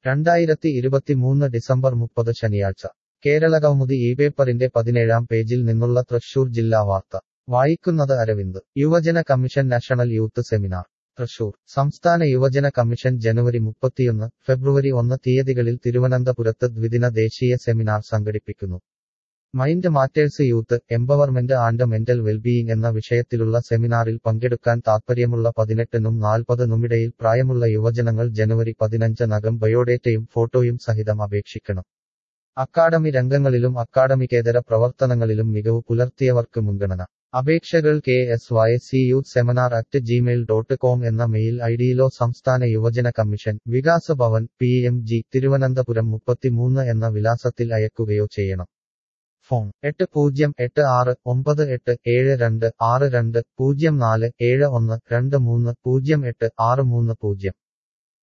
രണ്ടായിരത്തി ഇരുപത്തിമൂന്ന് ഡിസംബർ മുപ്പത് ശനിയാഴ്ച കേരളകൗമുദി ഈ പേപ്പറിന്റെ പതിനേഴാം പേജിൽ നിന്നുള്ള തൃശൂർ ജില്ലാ വാർത്ത വായിക്കുന്നത് അരവിന്ദ് യുവജന കമ്മീഷൻ നാഷണൽ യൂത്ത് സെമിനാർ തൃശൂർ സംസ്ഥാന യുവജന കമ്മീഷൻ ജനുവരി മുപ്പത്തിയൊന്ന് ഫെബ്രുവരി ഒന്ന് തീയതികളിൽ തിരുവനന്തപുരത്ത് ദ്വിദിന ദേശീയ സെമിനാർ സംഘടിപ്പിക്കുന്നു mind matters youth empowerment and mental wellbeing എന്ന വിഷയത്തിലുള്ള സെമിനാറിൽ പങ്കെടുക്കാൻ താൽപ്പര്യമുള്ള പതിനെട്ടിനും നാൽപ്പതിനുമിടയിൽ പ്രായമുള്ള യുവജനങ്ങൾ ജനുവരി പതിനഞ്ചിനകം ബയോഡേറ്റയും ഫോട്ടോയും സഹിതം അപേക്ഷിക്കണം അക്കാഡമി രംഗങ്ങളിലും അക്കാഡമികേതര പ്രവർത്തനങ്ങളിലും മികവ് പുലർത്തിയവർക്ക് മുൻഗണന അപേക്ഷകൾ K S Y C youth seminar at Gmail dot com എന്ന മെയിൽ ഐഡിയിലോ സംസ്ഥാന യുവജന കമ്മീഷൻ Vikasa Bhavan P M G Thiruvananthapuram മുപ്പത്തിമൂന്ന് എന്ന വിലാസത്തിൽ അയക്കുകയോ ചെയ്യണം ഫോൺ എട്ട് പൂജ്യം എട്ട് ആറ് ഒമ്പത് എട്ട് ഏഴ് രണ്ട് ആറ് രണ്ട് പൂജ്യം നാല് ഏഴ് ഒന്ന് രണ്ട് മൂന്ന് പൂജ്യം എട്ട് ആറ് മൂന്ന് പൂജ്യം